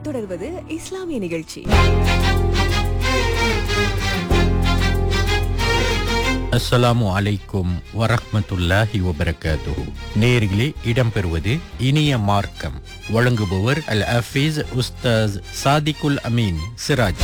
தொடர்வது இஸ்லாமிய நிகழ்ச்சி அஸ்ஸலாமு அலைக்கும் வரஹ்மத்துல்லாஹி வபரகாத்துஹு நேர்களே இடம்பெறுவது இனிய மார்க்கம் வழங்குபவர் அல் ஹஃபீஸ் உஸ்தாஸ் சாதிகுல் அமீன் சிராஜ்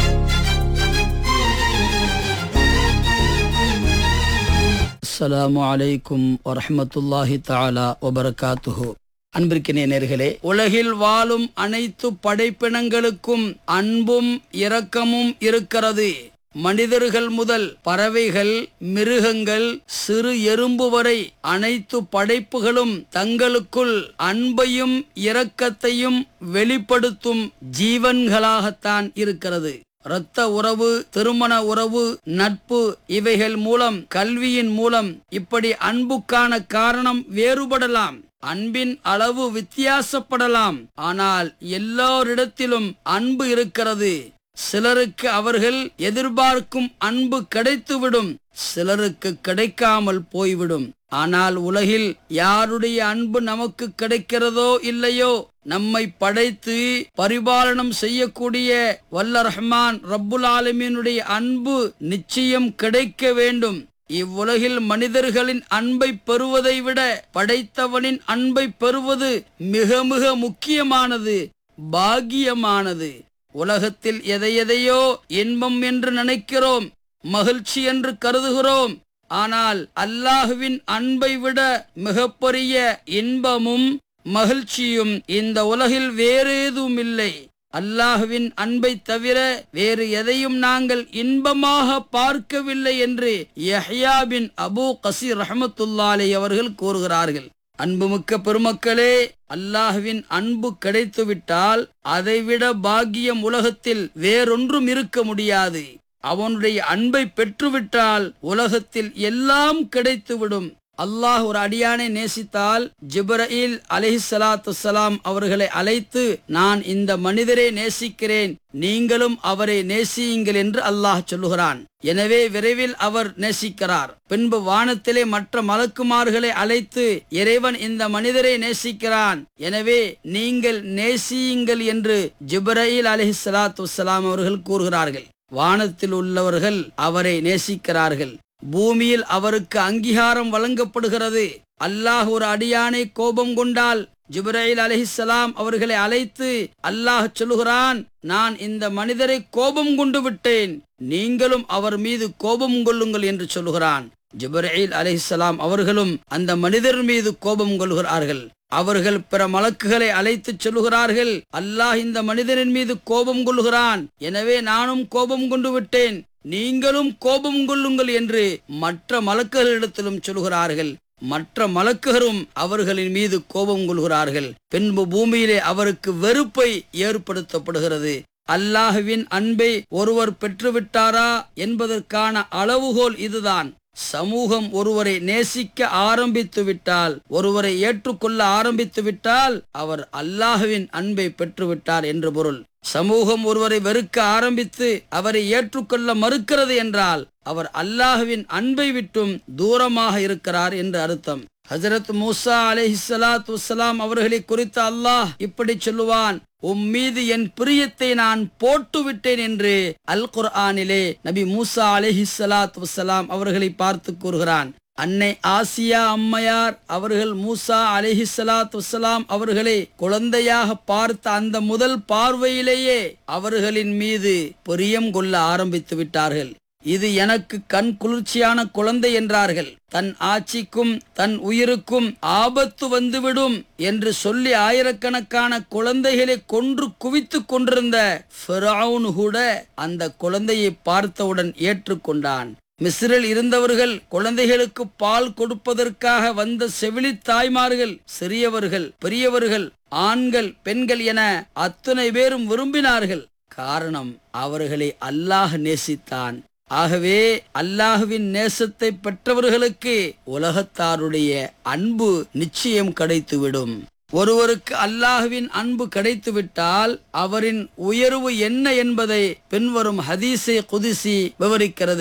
அஸ்ஸலாமு அலைக்கும் வரஹ்மத்துல்லாஹி தஆலா வபரகாத்துஹு அன்பிற்கினிய நேர்களே உலகில் வாழும் அனைத்து படைப்பினங்களுக்கும் அன்பும் இரக்கமும் இருக்கிறது மனிதர்கள் முதல் பறவைகள் மிருகங்கள் சிறு எறும்பு வரை அனைத்து படைப்புகளும் தங்களுக்குள் அன்பையும் இரக்கத்தையும் வெளிப்படுத்தும் ஜீவன்களாகத்தான் இருக்கிறது இரத்த உறவு திருமண உறவு நட்பு இவைகள் மூலம் கல்வியின் மூலம் இப்படி அன்புக்கான காரணம் வேறுபடலாம் அன்பின் அளவு வித்தியாசப்படலாம் ஆனால் எல்லோரிடத்திலும் அன்பு இருக்கிறது சிலருக்கு அவர்கள் எதிர்பார்க்கும் அன்பு கிடைத்துவிடும் சிலருக்கு கிடைக்காமல் போய்விடும் ஆனால் உலகில் யாருடைய அன்பு நமக்கு கிடைக்கிறதோ இல்லையோ நம்மை படைத்து பரிபாலனம் செய்யக்கூடிய வல்ல ரஹ்மான் ரப்புல் ஆலமீனுடைய அன்பு நிச்சயம் கிடைக்க வேண்டும் இவ்வுலகில் மனிதர்களின் அன்பை பெறுவதை விட படைத்தவனின் அன்பை பெறுவது மிக மிக முக்கியமானது பாக்கியமானது உலகத்தில் எதை எதையோ இன்பம் என்று நினைக்கிறோம் மகிழ்ச்சி என்று கருதுகிறோம் ஆனால் அல்லாஹுவின் அன்பை விட மிகப்பெரிய இன்பமும் மகிழ்ச்சியும் இந்த உலகில் வேறேதும் இல்லை அல்லாஹுவின் அன்பை தவிர வேறு எதையும் நாங்கள் இன்பமாக பார்க்கவில்லை என்று யஹ்யா பின் அபு கசீர் ரஹமத்துல்லாலே அவர்கள் கூறுகிறார்கள் அன்புமிக்க பெருமக்களே அல்லாஹுவின் அன்பு கிடைத்துவிட்டால் அதைவிட பாக்கியம் உலகத்தில் வேறொன்றும் இருக்க முடியாது அவனுடைய அன்பை பெற்றுவிட்டால் உலகத்தில் எல்லாம் கிடைத்துவிடும் அல்லாஹ் ஒரு அடியானை நேசித்தால் ஜிப்ரயில் அலிஹிசலாத்து சலாம் அவர்களை அழைத்து நான் இந்த மனிதரை நேசிக்கிறேன் நீங்களும் அவரை நேசியுங்கள் என்று அல்லாஹ் சொல்லுகிறான் எனவே விரைவில் அவர் நேசிக்கிறார் பின்பு வானத்திலே மற்ற மலக்குமார்களை அழைத்து இறைவன் இந்த மனிதரை நேசிக்கிறான் எனவே நீங்கள் நேசியுங்கள் என்று ஜிப்ரயில் அலிஹிசலாத்து வலாம் அவர்கள் கூறுகிறார்கள் வானத்தில் உள்ளவர்கள் அவரை நேசிக்கிறார்கள் பூமியில் அவருக்கு அங்கீகாரம் வழங்கப்படுகிறது அல்லாஹ் ஒரு அடியானை கோபம் கொண்டால் ஜிப்ராயில் அலிஹிசலாம் அவர்களை அழைத்து அல்லாஹ் சொல்லுகிறான் நான் இந்த மனிதரை கோபம் கொண்டு விட்டேன் நீங்களும் அவர் மீது கோபம் கொள்ளுங்கள் என்று சொல்லுகிறான் ஜிப்ராயில் அலிஹிசலாம் அவர்களும் அந்த மனிதர் மீது கோபம் கொள்கிறார்கள் அவர்கள் பிற மலக்குகளை அழைத்து சொல்லுகிறார்கள் அல்லாஹ் இந்த மனிதனின் மீது கோபம் கொள்கிறான் எனவே நானும் கோபம் கொண்டு விட்டேன் நீங்களும் கோபம் கொள்ளுங்கள் என்று மற்ற மலக்குகளிடத்திலும் சொல்கிறார்கள் மற்ற மலக்குகரும் அவர்களின் மீது கோபம் கொள்கிறார்கள் பின்பு பூமியிலே அவருக்கு வெறுப்பை ஏற்படுத்தப்படுகிறது அல்லாஹுவின் அன்பை ஒருவர் பெற்றுவிட்டாரா என்பதற்கான அளவுகோல் இதுதான் சமூகம் ஒருவரை நேசிக்க ஆரம்பித்து விட்டால் ஒருவரை ஏற்றுக்கொள்ள ஆரம்பித்து விட்டால் அவர் அல்லாஹுவின் அன்பை பெற்றுவிட்டார் என்று பொருள் சமூகம் ஒருவரை வெறுக்க ஆரம்பித்து அவரை ஏற்றுக்கொள்ள மறுக்கிறது என்றால் அவர் அல்லாஹுவின் அன்பை விட்டும் தூரமாக இருக்கிறார் என்று அர்த்தம் ஹசரத் மூசா அலிஹிசலாத் வசலாம் அவர்களை குறித்து அல்லாஹ் இப்படி சொல்லுவான் உம் மீது என் பிரியத்தை நான் போட்டு விட்டேன் என்று அல் குர்ஆனிலே நபி மூசா அலிஹிசலாத் வசலாம் அவர்களை பார்த்து கூறுகிறான் அன்னை ஆசியா அம்மையார் அவர்கள் மூசா அலிஹிசலாத் வசலாம் அவர்களை குழந்தையாக பார்த்த அந்த முதல் பார்வையிலேயே அவர்களின் மீது பிரியம் கொள்ள ஆரம்பித்து விட்டார்கள் இது எனக்கு கண் குளிர்ச்சியான குழந்தை என்றார்கள் தன் ஆட்சிக்கும் தன் உயிருக்கும் ஆபத்து வந்துவிடும் என்று சொல்லி ஆயிரக்கணக்கான குழந்தைகளை கொன்று குவித்து கொண்டிருந்த ஃபிரௌன் கூட அந்த குழந்தையை பார்த்தவுடன் ஏற்றுக்கொண்டான் மிஸ்ரில் இருந்தவர்கள் குழந்தைகளுக்கு பால் கொடுப்பதற்காக வந்த செவிலி தாய்மார்கள் சிறியவர்கள் பெரியவர்கள் ஆண்கள் பெண்கள் என அத்தனை பேரும் விரும்பினார்கள் காரணம் அவர்களை அல்லாஹ் நேசித்தான் ஆகவே அல்லாஹுவின் நேசத்தை பெற்றவர்களுக்கு உலகத்தாருடைய அன்பு நிச்சயம் கிடைத்துவிடும் ஒருவருக்கு அல்லாஹுவின் அன்பு கிடைத்துவிட்டால் அவரின் உயர்வு என்ன என்பதை பின்வரும் ஹதீஸே குதிசி விவரிக்கிறது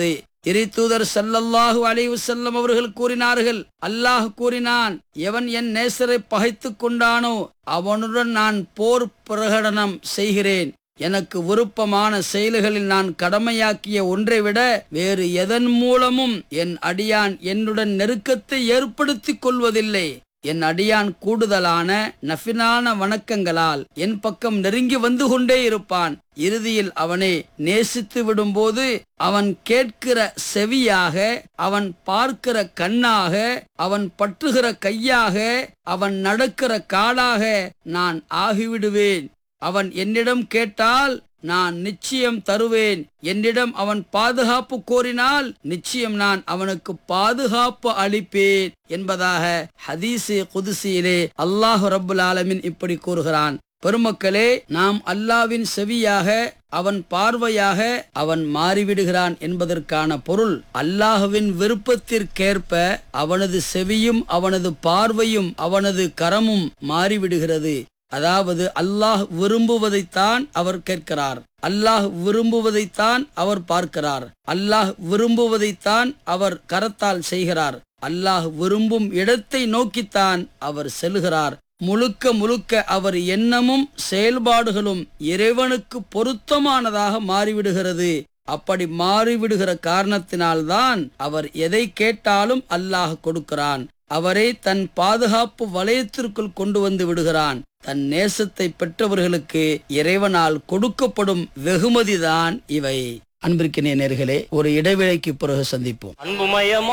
இறைத்தூதர் ஸல்லல்லாஹு அலைஹி வஸல்லம் அவர்கள் கூறினார்கள் அல்லாஹ் கூறினான் எவன் என் நேசரை பகைத்துக் கொண்டானோ அவனுடன் நான் போர் பிரகடனம் செய்கிறேன் எனக்கு விருப்பமான செயல்களில் நான் கடமையாக்கிய ஒன்றை விட வேறு எதன் மூலமும் என் அடியான் என்னுடன் நெருக்கத்தை ஏற்படுத்திக் கொள்வதில்லை என் அடியான் கூடுதலான நஃபினான வணக்கங்களால் என் பக்கம் நெருங்கி வந்து கொண்டே இருப்பான் இறுதியில் அவனை நேசித்து விடும்போது அவன் கேட்கிற செவியாக அவன் பார்க்கிற கண்ணாக அவன் பற்றுகிற கையாக அவன் நடக்கிற காலாக நான் ஆகிவிடுவேன் அவன் என்னிடம் கேட்டால் நான் நிச்சயம் தருவேன் என்னிடம் அவன் பாதுகாப்பு கோரினால் நிச்சயம் நான் அவனுக்கு பாதுகாப்பு அளிப்பேன் என்பதாக ஹதீஸே குதிசியிலே அல்லாஹு ரப்புல் ஆலமின் இப்படி கூறுகிறான் பெருமக்களே நாம் அல்லாவின் செவியாக அவன் பார்வையாக அவன் மாறிவிடுகிறான் என்பதற்கான பொருள் அல்லாஹுவின் விருப்பத்திற்கேற்ப அவனது செவியும் அவனது பார்வையும் அவனது கரமும் மாறிவிடுகிறது அதாவது அல்லாஹ் விரும்புவதைத்தான் அவர் கேட்கிறார் அல்லாஹ் விரும்புவதைத்தான் அவர் பார்க்கிறார் அல்லாஹ் விரும்புவதைத்தான் அவர் கரத்தால் செய்கிறார் அல்லாஹ் விரும்பும் இடத்தை நோக்கித்தான் அவர் செல்கிறார் முழுக்க முழுக்க அவர் எண்ணமும் செயல்பாடுகளும் இறைவனுக்கு பொருத்தமானதாக மாறிவிடுகிறது அப்படி மாறிவிடுகிற காரணத்தினால்தான் அவர் எதை கேட்டாலும் அல்லாஹ் கொடுக்கிறான் அவரை தன் பாதுகாப்பு வலயத்திற்குள் கொண்டு வந்து விடுகிறான் தன் நேசத்தை பெற்றவர்களுக்கு இறைவனால் கொடுக்கப்படும் வெகுமதிதான் இவை அன்பிற்கினிய நேர்களே ஒரு இடைவேளைக்கு பிறகு சந்திப்போம் அன்புமயமா